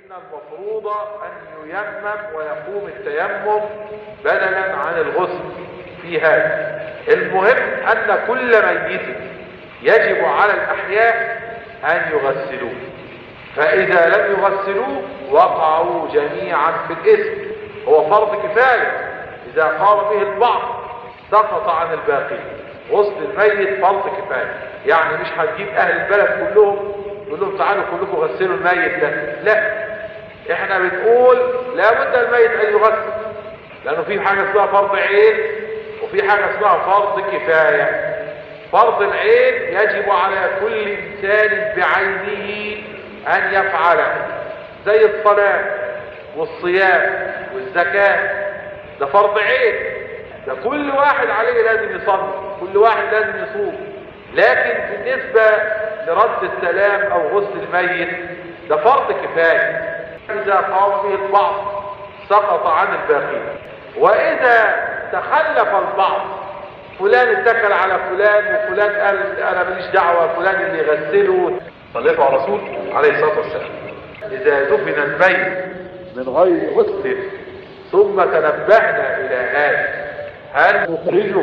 إن المفروض أن ييمم ويقوم التيمم بدلا عن الغسل في هذا المهم أن كل ميت يجب على الأحياء أن يغسلوه فإذا لم يغسلوه وقعوا جميعا في الإثم هو فرض كفاية إذا قام به البعض سقط عن الباقي غسل الميت فرض كفاية يعني مش هتجيب أهل البلد كلهم تقول لهم تعالوا كلكم غسلوا الميت ده لا احنا بنقول لابد الميت أن يغسل لأنه في حاجة اسمها فرض عين وفي حاجة اسمها فرض كفاية فرض العين يجب على كل إنسان بعينه أن يفعله زي الصلاة والصيام والزكاة ده فرض عين ده كل واحد عليه لازم يصلي كل واحد لازم يصوم لكن بالنسبة لرد السلام أو غسل الميت ده فرض كفاية إذا قام به البعض سقط عن الباقين وإذا تخلف البعض فلان اتكل على فلان وفلان قال انا ماليش دعوه فلان اللي يغسله صليته على رسول عليه الصلاه والسلام اذا دفن الميت من غير غسل ثم تنبهنا الى هذا هل نخرجه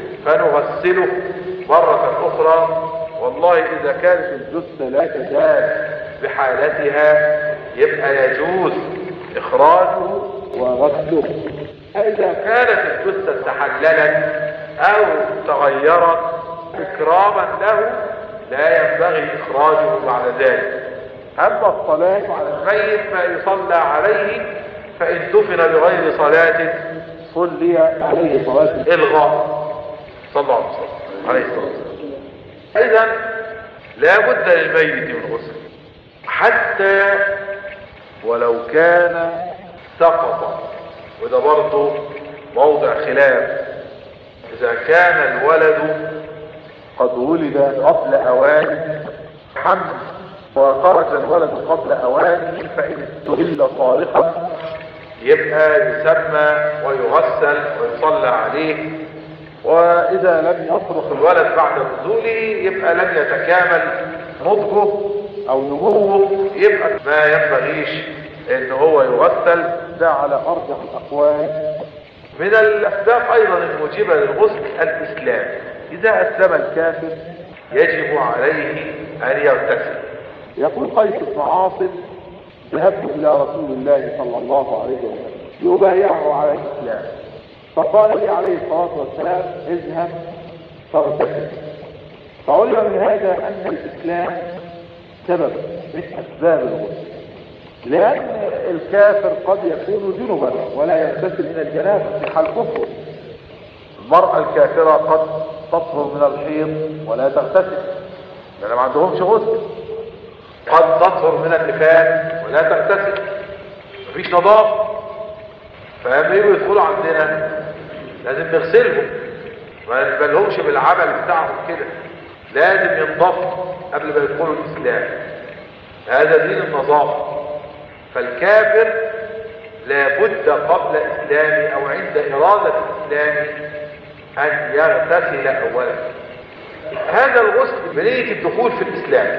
فنغسله مره اخرى والله اذا كانت الجثه لا تزال بحالتها يبقى يجوز اخراجه وغسله إذا كانت الجثة تحللت أو تغيرت إكراما له لا ينبغي إخراجه بعد ذلك أما الصلاة على الميت فيصلى عليه فإن دفن بغير صلاة صلي عليه صلاة إلغاء صلى الله عليه وسلم عليه الصلاة والسلام إذا لا بد للميت من غسل حتى ولو كان سقط وده برضه موضع خلاف اذا كان الولد قد ولد قبل اوان حمل وخرج الولد قبل اوانه فان استهل صارخا يبقى يسمى ويغسل ويصلى عليه واذا لم يصرخ الولد بعد نزوله يبقى لم يتكامل نضجه او نموه يبقى ما ينبغيش ان هو يغسل ده على ارجح الاقوال من الاسباب ايضا الموجبه للغسل الاسلام اذا اسلم الكافر يجب عليه ان يغتسل يقول قيس بن عاصم ذهبت الى رسول الله صلى الله عليه وسلم يبايعه على الاسلام فقال لي عليه الصلاه والسلام اذهب فاغتسل فعلم من هذا ان الاسلام سبب من اسباب الغسل لأن الكافر قد يكون جنبا ولا يغتسل من الجنابة في حال كفره المرأة الكافرة قد تطهر من الحيض ولا تغتسل لأن ما عندهمش غسل قد تطهر من النفاس ولا تغتسل مفيش نظافة فلما يجوا يدخلوا عندنا لازم نغسلهم ما نقبلهمش بالعمل بتاعهم كده لازم ينضفوا قبل ما يدخلوا الإسلام هذا دين النظافة فالكافر لابد قبل اسلامه او عند ارادة اسلامه ان يغتسل اولا هذا الغسل بنية الدخول في الاسلام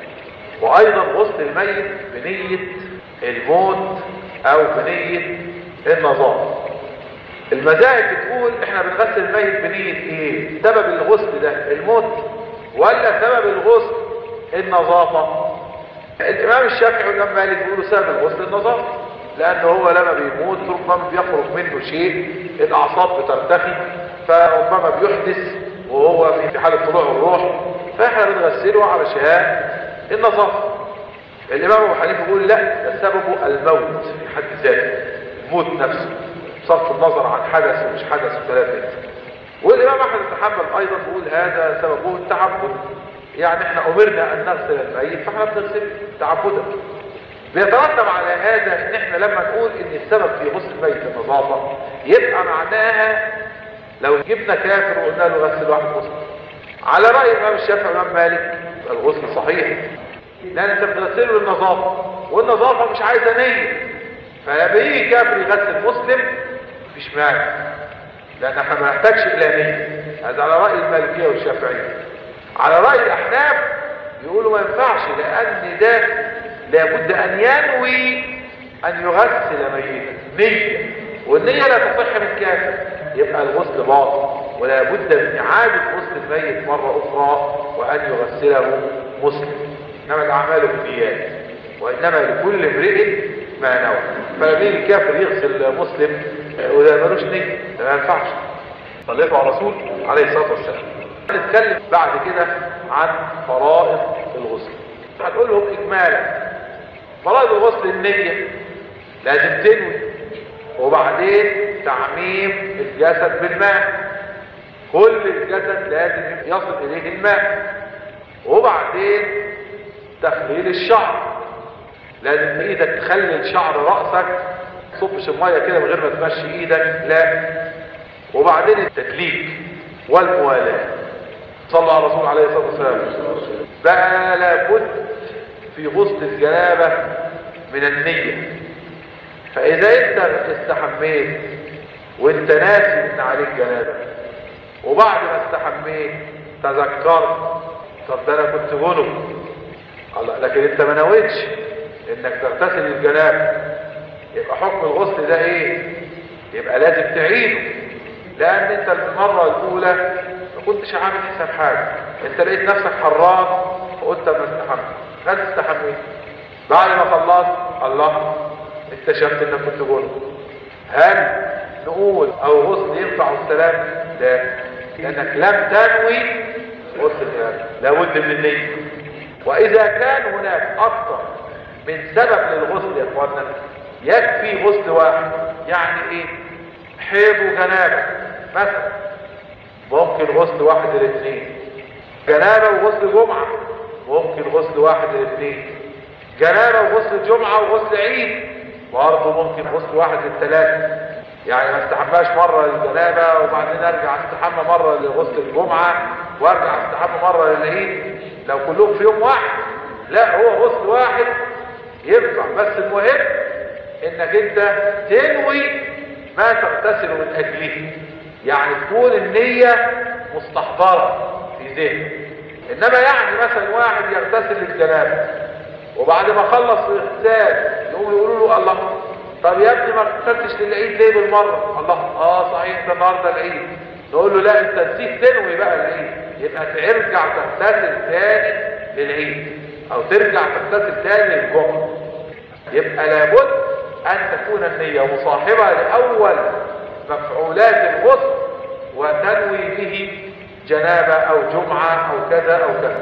وايضا غسل الميت بنية الموت او بنية النظافة المذاهب بتقول احنا بنغسل الميت بنية ايه سبب الغسل ده الموت ولا سبب الغسل النظافة الامام الشافعي والامام مالك بيقولوا سبب الغسل النظافه لانه هو لما بيموت ربما بيخرج منه شيء الاعصاب بترتخي فربما بيحدث وهو في حاله طلوع الروح فاحنا بنغسله علشان النظافه الامام ابو حنيفه بيقول لا ده سببه الموت في حد ذاته الموت نفسه بصرف النظر عن حدث ومش حدث وثلاثه والامام احمد بن حنبل ايضا بيقول هذا سببه التعبد يعني احنا امرنا ان نغسل الميت فاحنا بنغسل تعبدا بيترتب على هذا ان احنا لما نقول ان السبب في غسل الميت النظافه يبقى معناها لو جبنا كافر وقلنا له غسل واحد غسل على راي الامام الشافعي والامام مالك الغسل صحيح لان انت بتغسله للنظافه والنظافه مش عايزه نيه فلما يجي كافر يغسل مسلم مفيش مانع لان احنا ما نحتاجش الى نيه هذا على راي المالكيه والشافعيه على رأي الأحناف يقولوا ما ينفعش لأن ده لابد أن ينوي ان يغسل ميتا نية والنية لا تصح من كافر يبقى الغسل باطل ولا بد من اعادة غسل الميت مرة اخرى وان يغسله مسلم انما الاعمال بالنيات وانما لكل امرئ ما نوى فلما يجي الكافر يغسل مسلم وده ملوش نية ده ما ينفعش صليته على الرسول عليه الصلاة والسلام هنتكلم بعد كده عن فرائض الغسل هنقول لهم اجمالا فرائض الغسل النية لازم تنوي وبعدين تعميم الجسد بالماء كل الجسد لازم يصل اليه الماء وبعدين تخليل الشعر لازم ايدك تخلل شعر رأسك تصبش المية كده من غير ما تمشي ايدك لا وبعدين التدليك والموالاة صلى على الرسول عليه الصلاة والسلام بقى لابد في غسل الجنابة من النية فإذا أنت استحميت وأنت ناسي إن عليك جنابة وبعد ما استحميت تذكرت طب ده أنا كنت جنب الله لكن أنت ما نويتش إنك تغتسل الجنابة يبقى حكم الغسل ده إيه؟ يبقى لازم تعيده لأن أنت المرة الأولى ما كنتش عامل حساب حاجة أنت لقيت نفسك حران وقلت ما استحمت هل استحميت بعد ما خلصت الله اكتشفت انك كنت جنب هل نقول او غسل ينفع السلام لا لانك لم تنوي غسل هذا لابد من النية واذا كان هناك اكثر من سبب للغسل يا اخوانا يكفي غسل واحد يعني ايه حيض وجنابه مثلا ممكن غسل واحد الاثنين جنابه وغسل جمعه ممكن غسل واحد الاثنين جنابه وغسل جمعه وغسل عيد برضه ممكن غسل واحد للثلاثة يعني ما استحماش مرة للجنابة وبعدين ارجع استحمى مرة لغسل الجمعة وارجع استحمى مرة للعيد لو كلهم في يوم واحد لا هو غسل واحد ينفع بس المهم انك انت تنوي ما تغتسل من اجله يعني تكون النية مستحضرة في ذهنك انما يعني مثلا واحد يغتسل للجنابة وبعد ما خلص الاغتسال يقوموا يقولوا له الله طب يا ابني ما اغتسلتش للعيد ليه بالمره الله اه صحيح ده النهارده العيد نقول له لا انت نسيت تنوي بقى العيد يبقى ترجع تغتسل تاني للعيد او ترجع تغتسل تاني للجمعه يبقى لابد ان تكون النيه مصاحبه لاول مفعولات الغسل وتنوي به جنابه او جمعه او كذا او كذا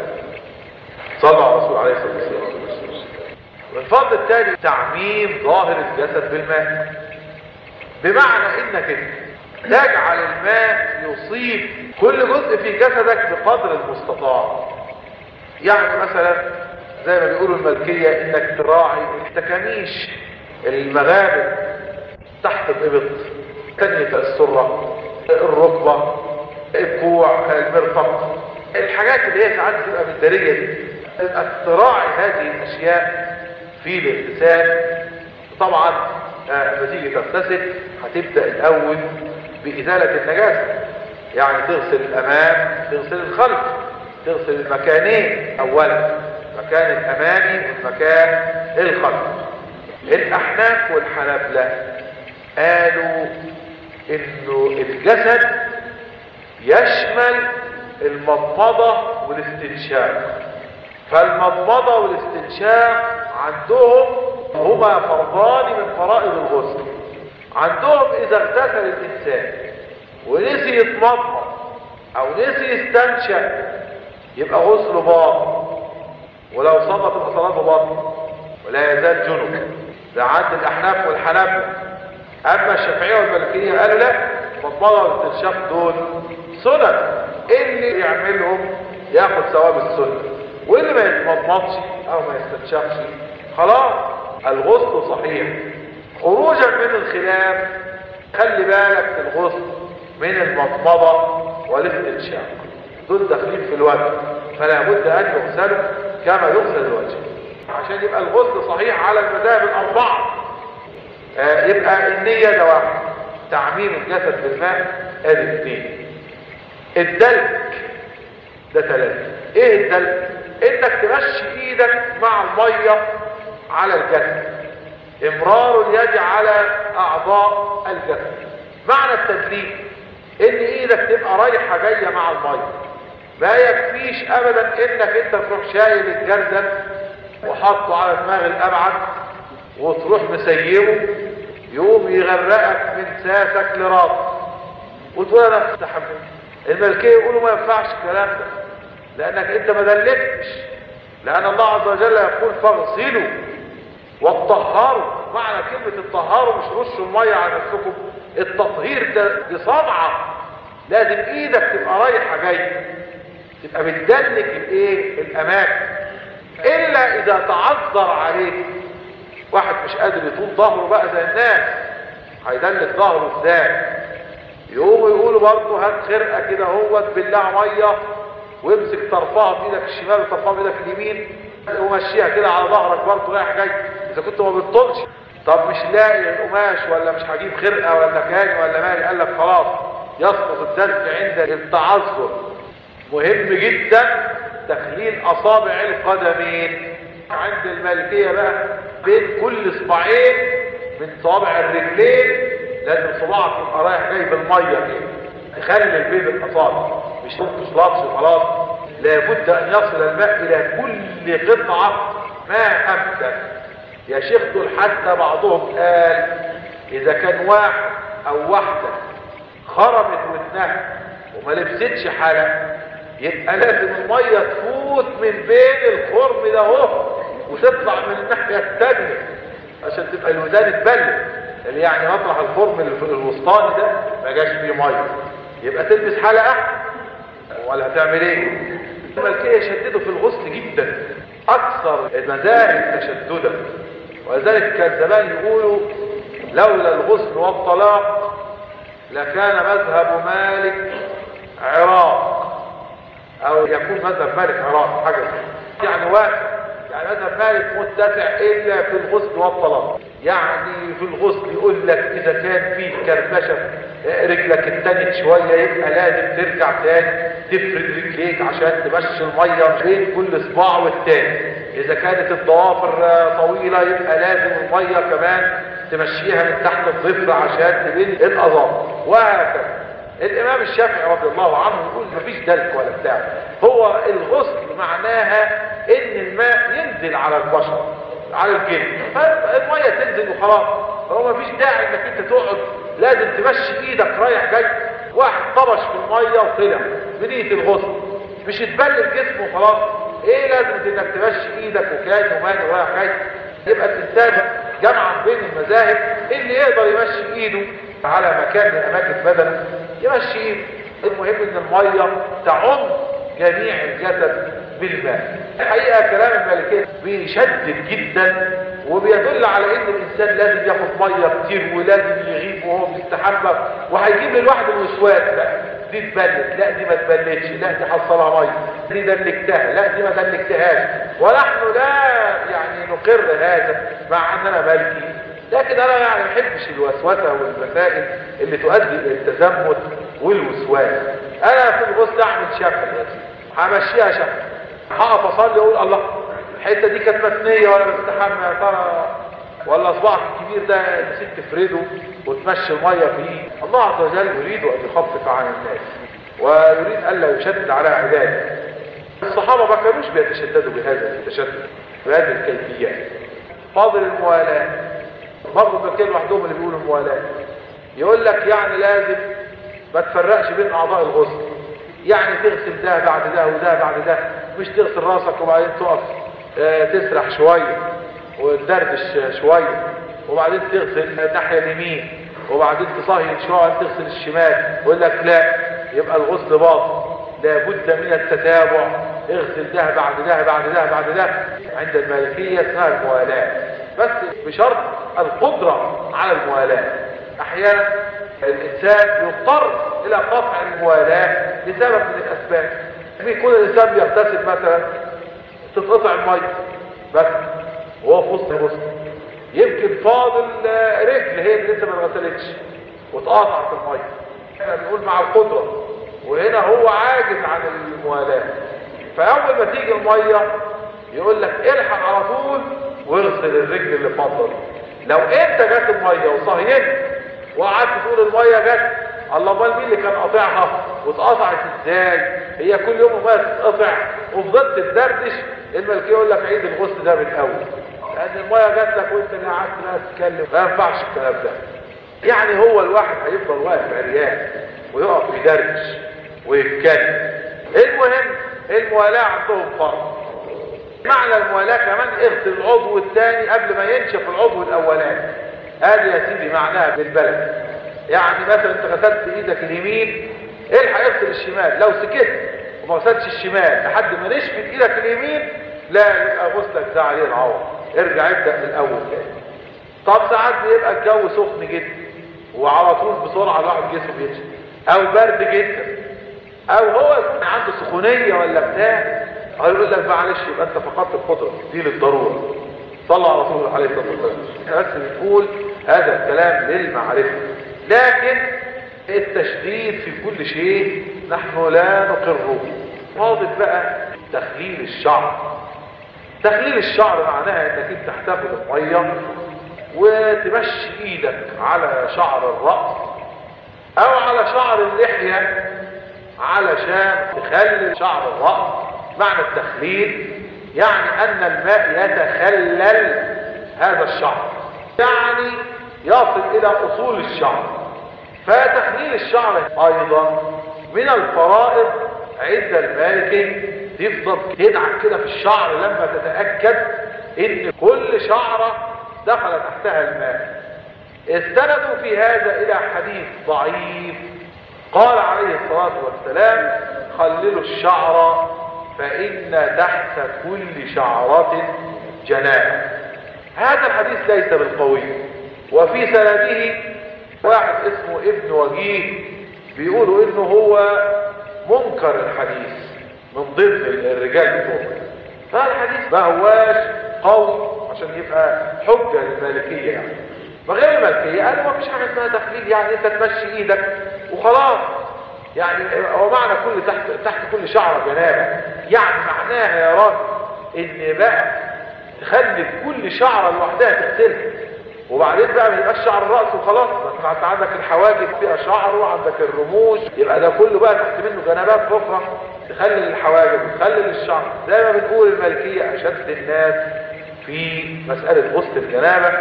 صلى على الرسول عليه الصلاه والسلام والفضل الثاني تعميم ظاهر الجسد بالماء بمعنى انك انت تجعل الماء يصيب كل جزء في جسدك بقدر المستطاع يعني مثلا زي ما بيقولوا الملكية انك تراعي التكاميش المغابر تحت الابط تنية السرة الركبة الكوع المرفق الحاجات اللي هي ساعات بتبقى بالدارية دي تراعي هذه الاشياء في الاغتسال طبعا لما تيجي تغتسل هتبدا الاول بازاله النجاسه يعني تغسل الامام تغسل الخلف تغسل المكانين اولا المكان الامامي والمكان الخلف الاحناف والحنابلة قالوا انه الجسد يشمل المضمضة والاستنشاق فالمضمضة والاستنشاق عندهم هما فرضان من فرائض الغسل عندهم اذا اغتسل الانسان ونسي يتمضمض او نسي يستنشق يبقى غسله باطل ولو صلى تبقى صلاته باطل ولا يزال جنب ده عند الاحناف والحنابلة اما الشافعيه والمالكيه قالوا لا المضمضه والاستنشاق دول سنن اللي يعملهم ياخد ثواب السنه واللي ما يتمضمضش او ما يستنشقش خلاص الغسل صحيح خروجا من الخلاف خلي بالك في الغسل من المضمضة والاستنشاق دول داخلين في الوجه فلا بد ان يغسلوا كما يغسل الوجه عشان يبقى الغسل صحيح على المذاهب الاربعه آه يبقى النية ده واحد تعميم الجسد بالماء ادي اثنين الدلك ده ثلاثة ايه الدلك انك تمشي ايدك مع المية على الجسد امرار اليد على اعضاء الجسد معنى التدليك ان ايدك تبقى رايحة جاية مع المية ما يكفيش ابدا انك انت تروح شايل الجردل وحطه على دماغ الابعد وتروح مسيبه يقوم يغرقك من ساسك لراسك وتقول انا استحمل الملكيه يقولوا ما ينفعش الكلام ده لانك انت ما دلكتش لان الله عز وجل يقول فاغسلوا والطهاروا معنى كلمة الطهاروا مش رشوا المية على نفسكم التطهير ده بصنعة لازم ايدك تبقى رايحة جاية تبقى بتدلك الايه الاماكن الا اذا تعذر عليك واحد مش قادر يطول ظهره بقى زي الناس هيدلك ظهره ازاي يقوموا يقولوا برضه هات خرقه كده اهوت بالله ميه وامسك طرفها بايدك الشمال وطرفها بايدك اليمين ومشيها كده على ظهرك برضه رايح جاي اذا كنت ما بتطولش طب مش لاقي القماش ولا مش هجيب خرقه ولا كاني ولا مالي قال لك خلاص يسقط الدلك عند التعذر مهم جدا تخليل اصابع القدمين عند المالكيه بقى بين كل اصبعين من صوابع الرجلين لازم صباعك يبقى رايح جاي بالميه كده تخلل بين الاصابع مش تنقص لطش خلاص لابد ان يصل الماء الى كل قطعه ما امكن يا شيخ دول حتى بعضهم قال اذا كان واحد او واحده خرمت ودنها وما لبستش حلق يبقى لازم الميه تفوت من بين الخرم ده اهو وتطلع من الناحيه الثانيه عشان تبقى الودان تبلد اللي يعني مطرح الخرم اللي في الوسطاني ده ما جاش فيه ميه يبقى تلبس حلقه ولا هتعمل ايه الملكيه شددوا في الغسل جدا اكثر المذاهب تشددا ولذلك كان زمان يقولوا لولا الغسل والطلاق لكان مذهب مالك عراق او يكون مذهب مالك عراق حاجه يعني واسع يعني مذهب مالك متسع الا في الغسل والطلاق يعني في الغسل يقول لك اذا كان في كربشه رجلك اتنت شويه يبقى لازم ترجع تاني تفرد رجليك عشان تمشي الميه بين كل صباع والتاني اذا كانت الضوافر طويله يبقى لازم الميه كمان تمشيها من تحت الضفر عشان تبين الاظافر وهكذا الامام الشافعي رضي الله عنه يقول مفيش دلك ولا بتاع هو الغسل معناها ان الماء ينزل على البشر على الجلد فالميه تنزل وخلاص فهو مفيش داعي انك انت تقعد لازم تمشي ايدك رايح جاي واحد طبش في الميه وطلع بنيه الغسل مش تبلل جسمه وخلاص ايه لازم انك تمشي ايدك وكان وماني ورايح جاي يبقى الانسان جمعا بين المذاهب اللي يقدر يمشي ايده على مكان من اماكن بدنه يمشي ايده المهم ان الميه تعم جميع الجسد بالماء الحقيقه كلام المالكيه بيشدد جدا وبيدل على ان الانسان لازم ياخد ميه كتير ولازم يغيب وهو بيستحمى وهيجيب للواحد الوسواس بقى دي تبلت لا دي ما تبلتش لا دي حصلها ميه دي دلكتها لا دي ما دلكتهاش ونحن لا يعني نقر هذا مع اننا مالكي لكن انا يعني ما بحبش الوسوسه والمسائل اللي تؤدي الى التزمت والوسواس انا في الغسل اعمل شفه همشيها شفه هقف اصلي اقول الله الحته دي كانت متنيه ولا بستحمى يا ترى ولا اصبعك الكبير ده نسيت تفرده وتمشي الميه فيه الله عز وجل يريد ان يخفف عن الناس ويريد الا يشدد على عباده الصحابه ما كانوش بيتشددوا بهذا التشدد بهذه الكيفيات فاضل الموالاه برضه الملكيه لوحدهم اللي بيقولوا الموالاه يقول لك يعني لازم ما تفرقش بين اعضاء الغسل يعني تغسل ده بعد ده وده بعد ده مش تغسل راسك وبعدين تقف اه تسرح شويه وتدردش شويه وبعدين تغسل الناحيه اليمين وبعدين تصهين شويه تغسل الشمال يقول لك لا يبقى الغسل باطل لابد من التتابع اغسل ده بعد ده بعد ده بعد ده عند المالكيه اسمها الموالاه بس بشرط القدره على الموالاه احيانا الانسان يضطر الى قطع الموالاه لسبب من الاسباب بيكون الانسان بيغتسل مثلا تتقطع الميه بس وهو في وسط الغسل يمكن فاضل رجل هي اللي لسه ما اتغسلتش وتقاطع في الميه احنا بنقول مع القدره وهنا هو عاجز عن الموالاه فاول ما تيجي الميه يقول لك الحق على طول واغسل الرجل اللي فضل لو انت جت الميه وصهينت وقعدت تقول الميه جت الله امال مين اللي كان قاطعها واتقطعت ازاي هي كل يوم الميه تتقطع وفضلت تدردش الملكيه يقول لك عيد الغسل ده من الاول لان الميه جات لك وانت اللي قعدت بقى تتكلم ما ينفعش الكلام ده يعني هو الواحد هيفضل واقف عريان ويقف يدردش ويتكلم المهم الموالاه عندهم فرض معنى الموالاة كمان اغسل العضو الثاني قبل ما ينشف العضو الاولاني هذه يا سيدي معناها بالبلد يعني مثلا انت غسلت ايدك اليمين الحق اغسل الشمال لو سكت وما غسلتش الشمال لحد ما نشفت ايدك اليمين لا يبقى غسلك ده عليه العوض ارجع ابدا من الاول تاني طب ساعات بيبقى الجو سخن جدا وعلى طول بسرعه الواحد جسمه بينشف او برد جدا او هو يكون عنده سخونيه ولا بتاع هيقول لك معلش يبقى انت فقدت القدره دي للضروره صلى على رسول الله عليه الصلاه والسلام احنا بس بنقول هذا الكلام للمعرفه لكن التشديد في كل شيء نحن لا نقره فاضل بقى تخليل الشعر تخليل الشعر معناها انك انت تاخد الميه وتمشي ايدك على شعر الراس او على شعر اللحيه علشان تخلل شعر الراس معنى التخليل يعني ان الماء يتخلل هذا الشعر يعني يصل الى اصول الشعر فتخليل الشعر ايضا من الفرائض عند المالكي تفضل تدعك كده في الشعر لما تتأكد ان كل شعرة دخل تحتها الماء استندوا في هذا الى حديث ضعيف قال عليه الصلاة والسلام خللوا الشعر فإن تحت كل شعرة جناح هذا الحديث ليس بالقوي وفي سنده واحد اسمه ابن وجيه بيقولوا انه هو منكر الحديث من ضمن الرجال بتوعه فالحديث ما هواش قوي عشان يبقى حجة للمالكية يعني وغير المالكية قالوا ما فيش حاجة اسمها تخليل يعني انت تمشي ايدك وخلاص يعني هو معنى كل تحت تحت كل شعره جنابه يعني معناها يا راجل ان بقى تخلي كل شعره لوحدها تغسلها وبعدين بقى ما يبقاش شعر الراس وخلاص ما انت عندك الحواجب فيها شعر وعندك الرموش يبقى ده كله بقى تحت منه جنبات اخرى تخلل الحواجب وتخلل الشعر زي ما بنقول الملكيه اشد الناس في مساله غسل الجنابه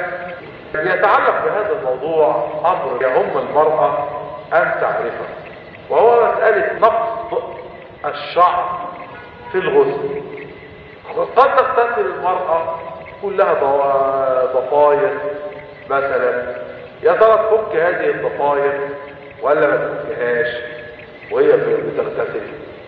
يتعلق بهذا الموضوع امر يهم المراه ان تعرفه وهو مسألة نقض الشعر في الغسل قد تغتسل المرأة كلها ضفاير مثلا يا ترى تفك هذه الضفاير ولا ما تفكهاش وهي بتغتسل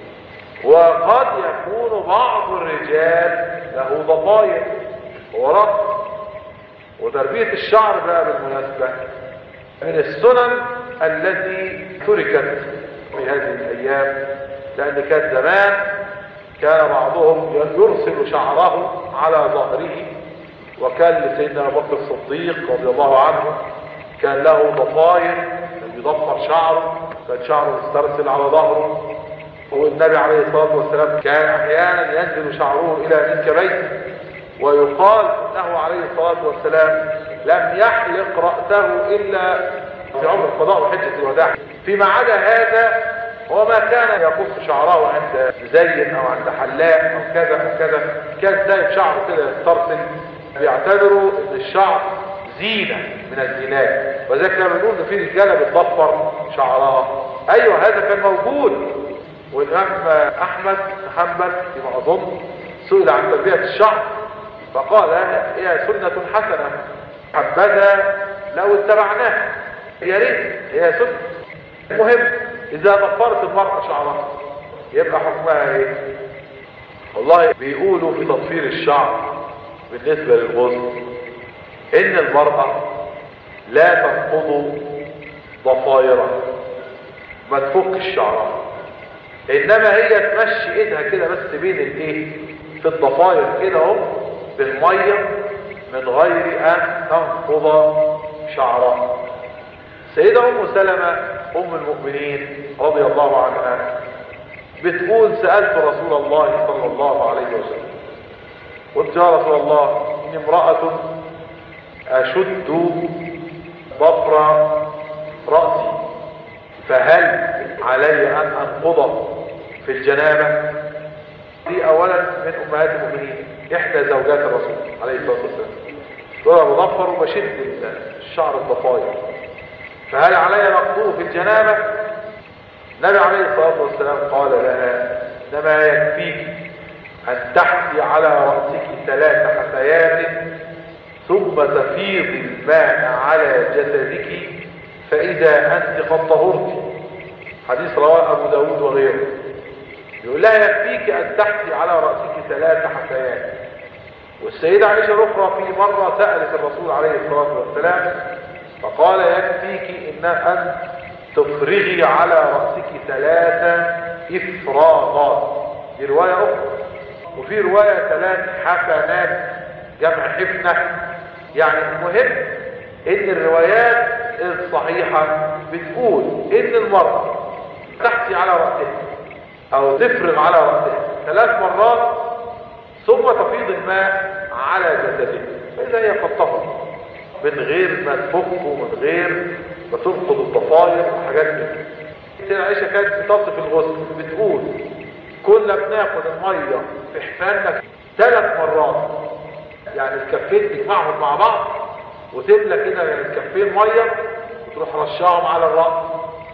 وقد يكون بعض الرجال له ضفاير ورق وتربية الشعر بقى بالمناسبة من السنن التي تركت في هذه الأيام لأن كان زمان كان بعضهم يرسل شعره على ظهره وكان لسيدنا أبو بكر الصديق رضي الله عنه كان له ضفاير يضفر شعره كان شعره يسترسل على ظهره والنبي عليه الصلاة والسلام كان أحيانا ينزل شعره إلى منكبيه ويقال انه عليه الصلاة والسلام لم يحلق رأسه إلا في عمر القضاء وحجة الوداع فيما عدا هذا هو ما كان يقص شعره عند زين او عند حلاق او كذا او كذا كان سايب شعره كده يسترسل بيعتبروا ان الشعر زينة من الزينات وذلك كانوا بنقول ان في رجاله بتضفر شعرها ايوه هذا كان موجود والامام احمد حنبل فيما اظن سئل عن تربيه الشعر فقال هي سنه حسنه حبذا لو اتبعناها يا ريت هي سنه المهم اذا ضفرت المرأة شعرها يبقى حكمها ايه والله بيقولوا في تضفير الشعر بالنسبة للغسل ان المرأة لا تنقض ضفايرها ما تفكش شعرها انما هي تمشي ايدها كده بس بين الايه في الضفاير كده اهو بالميه من غير ان تنقض شعرها سيدة ام سلمة ام المؤمنين رضي الله عنها بتقول سألت رسول الله صلى الله عليه وسلم قلت يا رسول الله إني امرأة أشد ضفر رأسي فهل علي أن أنقض في الجنابة دي أولا من أمهات المؤمنين إحدى زوجات الرسول عليه الصلاة والسلام وأنا بضفر وبشد الشعر الضفاير فهل علي نقضه في الجنابة النبي عليه الصلاة والسلام قال لها إنما يكفيك أن تحفي على رأسك ثلاث حفيات ثم تفيض الماء على جسدك فإذا أنت قد طهرت حديث رواه أبو داود وغيره يقول لها يكفيك أن تحفي على رأسك ثلاث حفيات والسيدة عائشة الأخرى في مرة سألت الرسول عليه الصلاة والسلام فقال يكفيك إن أن تفرغي على رأسك ثلاث إفراغات دي رواية أخرى وفي رواية ثلاث حفنات جمع حفنة يعني المهم ان الروايات الصحيحة بتقول ان المرأة تحتي على رأسها او تفرغ على رأسها ثلاث مرات ثم تفيض الماء على جسدها فإذا هي قد طهرت من غير ما تفك ومن غير ما تنقض الضفاير وحاجات كده سيدة عائشة كانت بتصف الغسل بتقول كنا بناخد المية في حفاننا ثلاث مرات يعني الكفين تجمعهم مع بعض وتملى كده من الكفين مية وتروح رشاهم على الرأس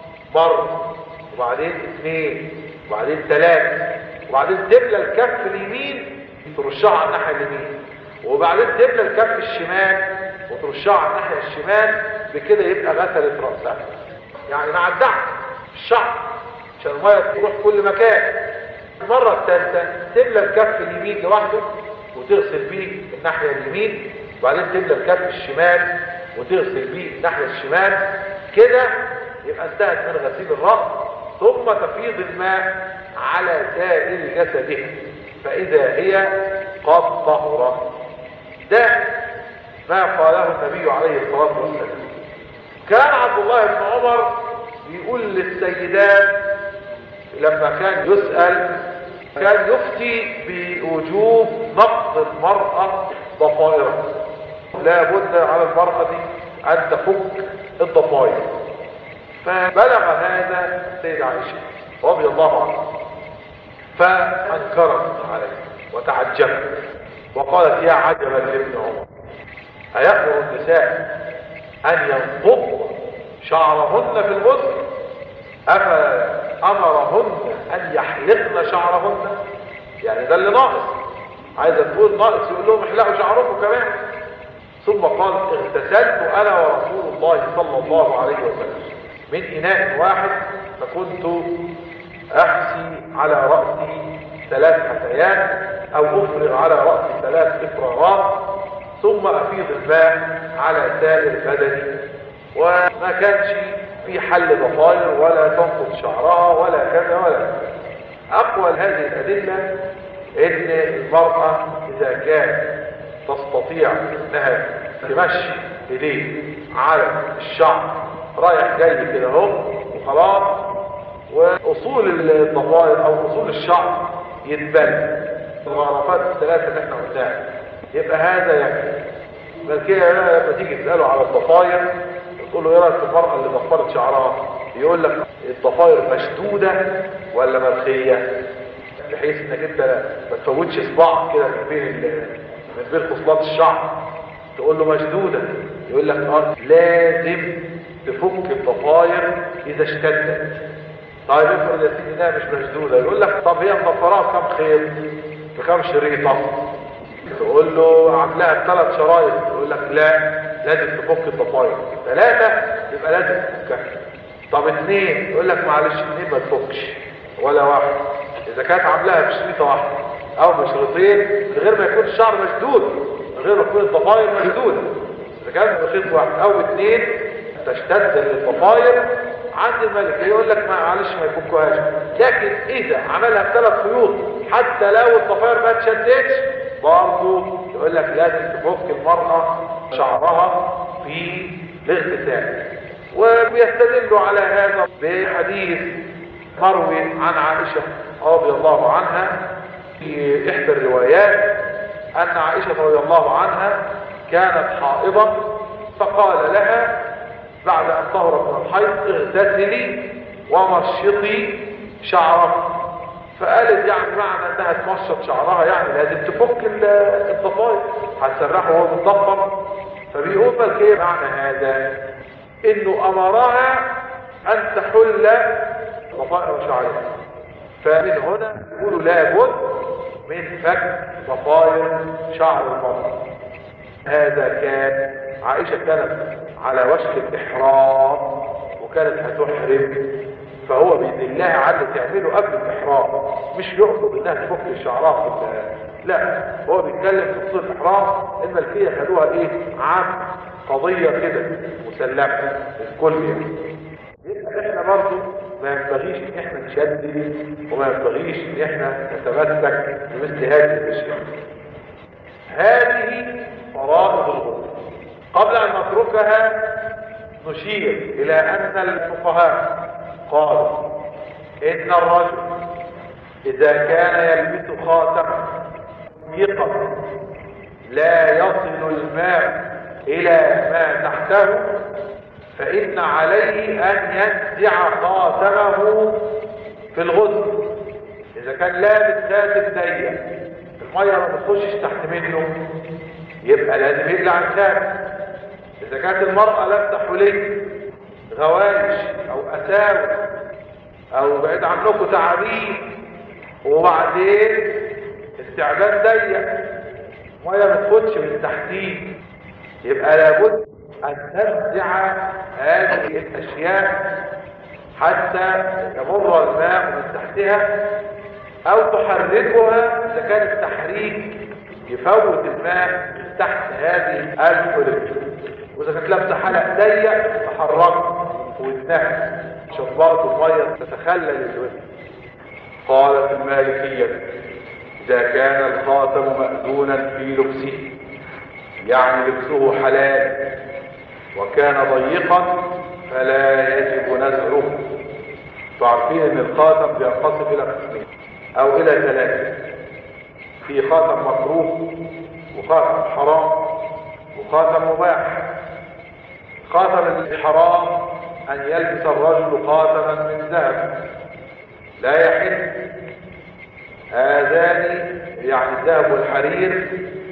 مرة وبعدين اثنين وبعدين ثلاثة وبعدين تملى الكف اليمين ترشها على الناحية اليمين وبعدين تملى الكف الشمال وترشها على الناحية الشمال بكده يبقى غسلت رأسها يعني مع الدعم الشعر عشان المية تروح كل مكان المرة الثالثة تملى الكف اليمين لوحده وتغسل بيه الناحية اليمين وبعدين تملى الكف الشمال وتغسل بيه الناحية الشمال كده يبقى انتهت من غسيل الرأس ثم تفيض الماء على سائر جسدها فإذا هي قد طهرت ده ما قاله النبي عليه الصلاة والسلام كان عبد الله بن عمر يقول للسيدات لما كان يسأل كان يفتي بوجوب نقض المرأة ضفائرها لا بد على المرأة دي أن تفك الضفائر فبلغ هذا السيدة عائشة رضي الله عنها فأنكرت عليه وتعجبت وقالت يا عجبا لابن عمر أيأمر النساء أن ينقضن شعرهن في الغسل أفأمرهن أن يحلقن شعرهن يعني ده اللي ناقص عايزة تقول ناقص يقول لهم احلقوا شعركم كمان ثم قال اغتسلت أنا ورسول الله صلى الله عليه وسلم من إناء واحد فكنت أحسي على رأسي ثلاث حسيات أو أفرغ على رأسي ثلاث إفراغات ثم أفيض الماء على سائر بدني وما كانش في حل ضفائر ولا تنقض شعرها ولا كذا ولا كذا أقوى هذه الأدلة إن المرأة إذا كانت تستطيع أنها تمشي إيديه على الشعر رايح جاي كده اهو وخلاص واصول الضفائر او اصول الشعر يتبل الغرفات الثلاثه اللي احنا قلناها يبقى هذا يكفي بل كده لما تيجي تساله على الضفائر تقول له ايه رايك في المراه اللي ضفرت شعرها يقول لك الضفائر مشدوده ولا مرخيه بحيث انك انت ما تفوتش صباعك كده من بين من بين خصلات الشعر تقول له مشدوده يقول لك اه لازم تفك الضفاير اذا اشتدت طيب افرض يا سيدي انها مش مشدوده يقول لك طب هي مضفراه بكام خيط بكام شريطه تقول له عاملاها بثلاث شرايط يقول لك لا لازم تفك الضفاير ثلاثه يبقى لازم تفكها طب اثنين يقول لك معلش اثنين ما تفكش ولا واحد اذا كانت عاملاها بشريطه واحده او بشريطين من غير ما يكون الشعر مشدود من غير ما تكون الضفاير مشدوده اذا كانت بخيط واحد او اثنين تشتد الضفاير عند الملك يقول لك معلش ما يفكوهاش لكن اذا عملها بثلاث خيوط حتى لو الضفاير ما اتشدتش برضه يقول لك لازم تفك المرأة شعرها في الاغتسال وبيستدلوا على هذا بحديث مروي عن عائشة رضي الله عنها في احدى الروايات ان عائشة رضي الله عنها كانت حائضا فقال لها بعد أن طهرت من الحيض اغتسلي ومشطي شعرك فقالت يعني معنى انها تمشط شعرها يعني لازم تفك الضفاير هتسرحه وهو متضفر فبيقول لك ايه معنى هذا انه امرها ان تحل ضفائر شعرها فمن هنا يقولوا لابد من فك ضفائر شعر المرأة هذا كان عائشة كانت على وشك الإحرام وكانت هتحرم فهو بإذن الله عز تعمله قبل الإحرام مش يقصد إنها تفك شعرها لا هو بيتكلم في خصوص الإحرام الملكية خدوها إيه عام قضية كده مسلمة الكل يعني احنا برضو ما ينبغيش ان احنا نشدد وما ينبغيش ان احنا نتمسك بمثل هذه الاشياء هذه فرائض الغسل قبل ان نتركها نشير الى ان الفقهاء قالوا ان الرجل اذا كان يلبس خاتما ضيقا لا يصل الماء الى ما تحته فان عليه ان ينزع خاتمه في الغسل اذا كان لابس خاتم ضيق الميه ما بتخشش تحت منه يبقى لازم يقلع الخاتم اذا كانت المرأة لابسه حلي غوايش او اساور او بعيد عنكم تعابين وبعدين استعداد ضيق ميه ما تخدش من تحتيه يبقى لابد ان تنزع هذه الاشياء حتى يمر الماء من تحتها او تحركها اذا كان التحريك يفوت الماء تحت هذه الحلل واذا كانت لابسه حلق ضيق تحركها وتنهى عشان برضه الميه تتخلل الوزن قالت المالكيه اذا كان الخاتم مأذونا في لبسه يعني لبسه حلال وكان ضيقا فلا يجب نزعه تعرفين ان الخاتم بينقسم الى قسمين او الى ثلاثه في خاتم مكروه وخاتم حرام وخاتم مباح خاتم الحرام ان يلبس الرجل خاتما من ذهب لا يحل هذان يعني الذهب والحرير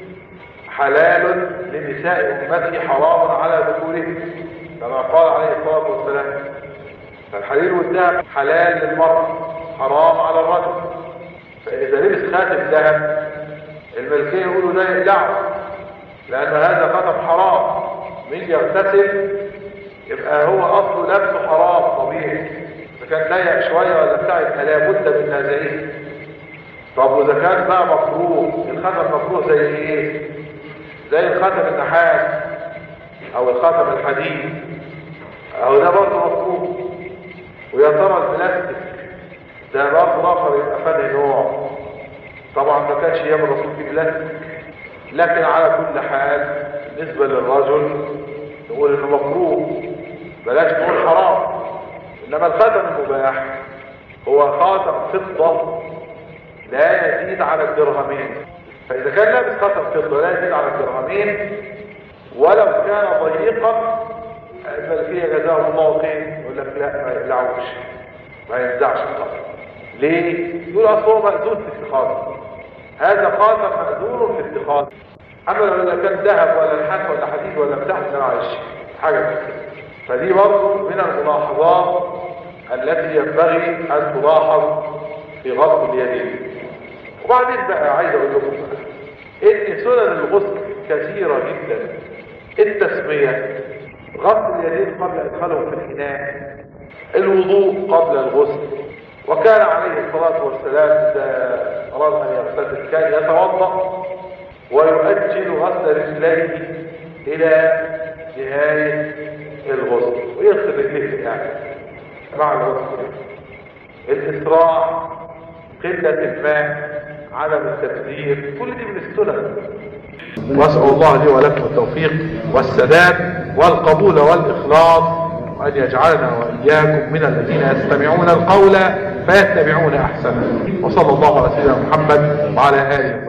حلال لنساء امتي حرام على ذكورهم كما قال عليه الصلاه والسلام فالحرير والذهب حلال للمرأة حرام على الرجل فإذا لبس خاتم ذهب الملكية يقولوا لا يقلعه لأن هذا خاتم حرام من يغتسل يبقى هو أصله لبسه حرام طبيعي إذا كان ضيق شوية ولا بتاع يبقى لابد من نزعه طب وإذا كان بقى مكروه الخاتم مكروه زي إيه؟ زي الخاتم النحاس أو الخاتم الحديد أو ده برضه مكروه ويا ترى البلاستيك ده برضه اخر يبقى فني نوع طبعا ما كانش ايام الرسول في بلاستيك لكن على كل حال بالنسبه للرجل نقول انه مكروه بلاش نقول حرام انما الخاتم المباح هو خاتم فضه لا يزيد على الدرهمين فاذا كان لابس خاتم فضه لا يزيد على الدرهمين ولو كان ضيقا الملكية جزاهم الله خير يقول لك لا ما يقلعوش ما ينزعش الخاتم ليه؟ يقول اصل هو مأذون في اتخاذه هذا خاتم مأذون في اتخاذه اما لو كان ذهب ولا نحاس ولا حديد ولا بتاع ده معلش حاجه كده فدي برضه من الملاحظات التي ينبغي ان تلاحظ في غسل اليدين وبعدين بقى عايز اقول لكم بقى ان سنن الغسل كثيره جدا التسميه غسل اليدين قبل ادخالهم في الاناء الوضوء قبل الغسل وكان عليه الصلاة والسلام إذا أراد أن يغتسل كان يتوضأ ويؤجل غسل رجليه إلى نهاية الغسل ويغسل رجليه يعني مع الغسل الإسراع قلة الماء عدم التبذير كل دي من السنن واسأل الله لي ولكم التوفيق والسداد والقبول والإخلاص وأن يجعلنا وإياكم من الذين يستمعون القول فيتبعون أحسنه وصلى الله على سيدنا محمد وعلى آله